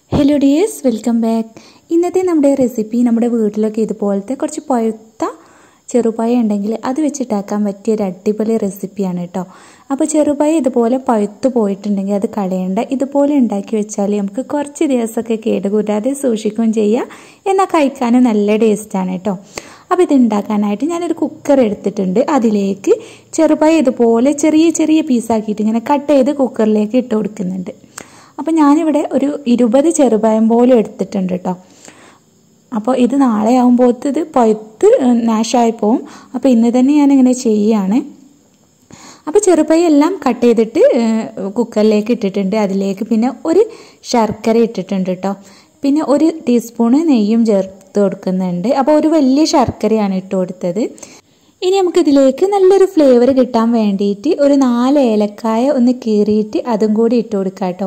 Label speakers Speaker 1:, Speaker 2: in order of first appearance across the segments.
Speaker 1: hello dears welcome back ഇന്നത്തെ നമ്മുടെ recipe നമ്മുടെ വീട്ടിലൊക്കെ ഇതുപോലത്തെ കുറച്ച് പഴുത്ത ചെറുപഴം ഉണ്ടെങ്കിൽ അത് വെച്ചിട്ടാക്കാൻ പറ്റിയ ഒരു അടിപൊളി റെസിപ്പിയാണ് കേട്ടോ അപ്പോൾ ചെറുപഴം ഇതുപോലെ പഴുത്ത് പോയിട്ടുണ്ടെങ്കിൽ അത് കളയണ്ട ഇതുപോലെ ഉണ്ടാക്കി വെച്ചാൽ നമുക്ക് കുറച്ച് ദിവസമൊക്കെ കേടുകൂടാതെ സൂക്ഷിക്കുകയും ചെയ്യാം എന്നാൽ കഴിക്കാനും നല്ല ടേസ്റ്റാണ് കേട്ടോ അപ്പോൾ ഇത് ഉണ്ടാക്കാനായിട്ട് ഞാനൊരു കുക്കർ എടുത്തിട്ടുണ്ട് അതിലേക്ക് ചെറുപഴം ഇതുപോലെ ചെറിയ ചെറിയ പീസാക്കിയിട്ട് ഇങ്ങനെ കട്ട് ചെയ്ത് കുക്കറിലേക്ക് ഇട്ട് കൊടുക്കുന്നുണ്ട് അപ്പോൾ ഞാനിവിടെ ഒരു ഇരുപത് ചെറുപഴം പോലും എടുത്തിട്ടുണ്ട് കേട്ടോ അപ്പോൾ ഇത് നാളെ ആകുമ്പോഴത്തെ ഇത് പഴുത്ത് നാശമായി പോവും അപ്പോൾ ഇന്ന് തന്നെ ഞാനിങ്ങനെ ചെയ്യുകയാണ് അപ്പോൾ ചെറുപഴം എല്ലാം കട്ട് ചെയ്തിട്ട് കുക്കറിലേക്ക് ഇട്ടിട്ടുണ്ട് അതിലേക്ക് പിന്നെ ഒരു ശർക്കര ഇട്ടിട്ടുണ്ട് കേട്ടോ പിന്നെ ഒരു ടീസ്പൂണ് നെയ്യും ചേർത്ത് കൊടുക്കുന്നുണ്ട് അപ്പോൾ ഒരു വലിയ ശർക്കരയാണ് ഇട്ട് കൊടുത്തത് ഇനി നമുക്കിതിലേക്ക് നല്ലൊരു ഫ്ലേവർ കിട്ടാൻ വേണ്ടിയിട്ട് ഒരു നാല് ഏലക്കായ ഒന്ന് കീറിയിട്ട് അതും കൂടി ഇട്ട് കൊടുക്കാം കേട്ടോ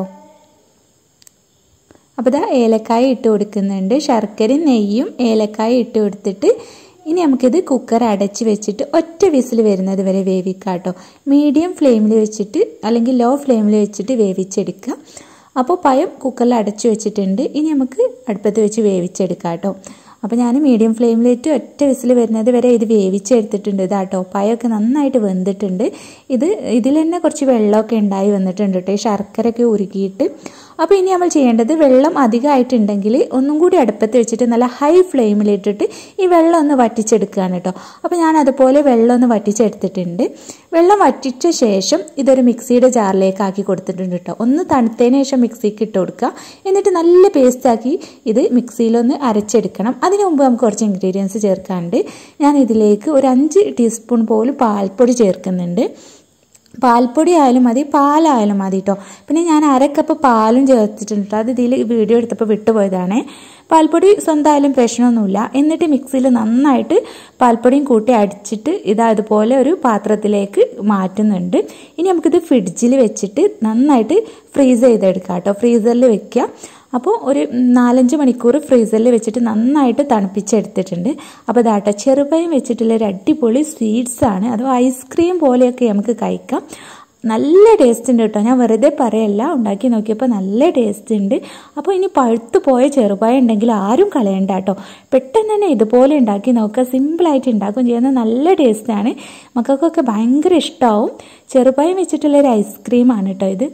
Speaker 1: അപ്പോൾ ഇതാ ഏലക്കായ ഇട്ട് കൊടുക്കുന്നുണ്ട് ശർക്കരയും നെയ്യും ഏലക്കായ ഇട്ട് കൊടുത്തിട്ട് ഇനി നമുക്കിത് കുക്കർ അടച്ച് വെച്ചിട്ട് ഒറ്റ വിസിൽ വരുന്നത് വരെ വേവിക്കാം കേട്ടോ മീഡിയം ഫ്ലെയിമിൽ വെച്ചിട്ട് അല്ലെങ്കിൽ ലോ ഫ്ലെയിമിൽ വെച്ചിട്ട് വേവിച്ചെടുക്കുക അപ്പോൾ പഴം കുക്കറിൽ അടച്ചു വെച്ചിട്ടുണ്ട് ഇനി നമുക്ക് അടുപ്പത്ത് വെച്ച് വേവിച്ചെടുക്കാം കേട്ടോ അപ്പോൾ ഞാൻ മീഡിയം ഫ്ലെയിമിലിട്ട് ഒറ്റ വിസിൽ വരുന്നത് വരെ ഇത് വേവിച്ചെടുത്തിട്ടുണ്ട് ഇതാട്ടോ പഴമൊക്കെ നന്നായിട്ട് വെന്തിട്ടുണ്ട് ഇത് ഇതിൽ തന്നെ കുറച്ച് വെള്ളമൊക്കെ ഉണ്ടായി വന്നിട്ടുണ്ട് കേട്ടോ ഈ ശർക്കരയൊക്കെ ഉരുക്കിയിട്ട് അപ്പോൾ ഇനി നമ്മൾ ചെയ്യേണ്ടത് വെള്ളം അധികമായിട്ടുണ്ടെങ്കിൽ ഒന്നും കൂടി അടുപ്പത്ത് വെച്ചിട്ട് നല്ല ഹൈ ഫ്ലെയിമിലിട്ടിട്ട് ഈ വെള്ളം ഒന്ന് വറ്റിച്ചെടുക്കുകയാണ് കേട്ടോ അപ്പോൾ ഞാൻ അതുപോലെ വെള്ളം ഒന്ന് വറ്റിച്ചെടുത്തിട്ടുണ്ട് വെള്ളം വറ്റിച്ച ശേഷം ഇതൊരു മിക്സിയുടെ ജാറിലേക്ക് ആക്കി കൊടുത്തിട്ടുണ്ട് കേട്ടോ ഒന്ന് തണുത്തതിന് ശേഷം മിക്സിക്ക് ഇട്ട് കൊടുക്കുക എന്നിട്ട് നല്ല പേസ്റ്റാക്കി ഇത് മിക്സിയിലൊന്ന് അരച്ചെടുക്കണം അതിന് മുമ്പ് നമുക്ക് കുറച്ച് ഇൻഗ്രീഡിയൻസ് ചേർക്കാനുണ്ട് ഞാൻ ഇതിലേക്ക് ഒരു അഞ്ച് ടീസ്പൂൺ പോലും പാൽപ്പൊടി ചേർക്കുന്നുണ്ട് പാൽപ്പൊടി ആയാലും മതി പാലായാലും മതി കേട്ടോ പിന്നെ ഞാൻ അരക്കപ്പ് പാലും ചേർത്തിട്ടുണ്ട് അത് ഇതിൽ വീഡിയോ എടുത്തപ്പോൾ വിട്ടുപോയതാണ് പാൽപ്പൊടി സ്വന്തമായാലും പ്രശ്നമൊന്നുമില്ല എന്നിട്ട് മിക്സിയിൽ നന്നായിട്ട് പാൽപ്പൊടിയും കൂട്ടി അടിച്ചിട്ട് ഇതാ ഇതുപോലെ ഒരു പാത്രത്തിലേക്ക് മാറ്റുന്നുണ്ട് ഇനി നമുക്കിത് ഫ്രിഡ്ജിൽ വെച്ചിട്ട് നന്നായിട്ട് ഫ്രീസ് ചെയ്തെടുക്കാം കേട്ടോ ഫ്രീസറിൽ വെക്കുക അപ്പോൾ ഒരു നാലഞ്ച് മണിക്കൂർ ഫ്രീസറിൽ വെച്ചിട്ട് നന്നായിട്ട് തണുപ്പിച്ചെടുത്തിട്ടുണ്ട് അപ്പോൾ ഇതാട്ടോ ചെറുപയം വെച്ചിട്ടുള്ള ഒരു അടിപൊളി സ്വീറ്റ്സ് ആണ് അതോ ഐസ്ക്രീം പോലെയൊക്കെ നമുക്ക് കഴിക്കാം നല്ല ടേസ്റ്റ് ഉണ്ട് കേട്ടോ ഞാൻ വെറുതെ പറയല്ല ഉണ്ടാക്കി നോക്കിയപ്പോൾ നല്ല ടേസ്റ്റ് ഉണ്ട് അപ്പോൾ ഇനി പഴുത്തു പോയ ചെറുപായ ഉണ്ടെങ്കിൽ ആരും കളയണ്ട കേട്ടോ പെട്ടെന്ന് തന്നെ ഇതുപോലെ ഉണ്ടാക്കി നോക്കുക സിമ്പിളായിട്ട് ഉണ്ടാക്കും ചെയ്യുന്ന നല്ല ടേസ്റ്റാണ് മക്കൾക്കൊക്കെ ഭയങ്കര ഇഷ്ടമാവും ചെറുപായം വെച്ചിട്ടുള്ള ഒരു ഐസ്ക്രീമാണ് കേട്ടോ ഇത്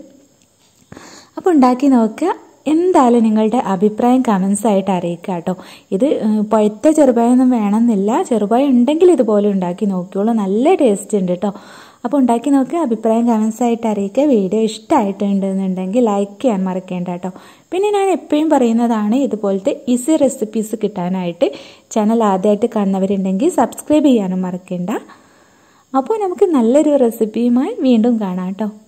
Speaker 1: അപ്പോൾ ഉണ്ടാക്കി നോക്കുക എന്തായാലും നിങ്ങളുടെ അഭിപ്രായം കമൻസ് ആയിട്ട് അറിയിക്കുക കേട്ടോ ഇത് പഴുത്ത ചെറുപായൊന്നും വേണമെന്നില്ല ചെറുപായ ഉണ്ടെങ്കിൽ ഇതുപോലെ ഉണ്ടാക്കി നോക്കിയോളൂ നല്ല ടേസ്റ്റ് ഉണ്ട് കേട്ടോ അപ്പോൾ ഉണ്ടാക്കി നോക്കുക അഭിപ്രായം കമൻസ് ആയിട്ട് അറിയിക്കുക വീഡിയോ ഇഷ്ടമായിട്ടുണ്ടെന്നുണ്ടെങ്കിൽ ലൈക്ക് ചെയ്യാൻ മറക്കേണ്ട കേട്ടോ പിന്നെ ഞാൻ എപ്പോഴും പറയുന്നതാണ് ഇതുപോലത്തെ ഈസി റെസിപ്പീസ് കിട്ടാനായിട്ട് ചാനൽ ആദ്യമായിട്ട് കാണുന്നവരുണ്ടെങ്കിൽ സബ്സ്ക്രൈബ് ചെയ്യാനും മറക്കേണ്ട അപ്പോൾ നമുക്ക് നല്ലൊരു റെസിപ്പിയുമായി വീണ്ടും കാണാം കേട്ടോ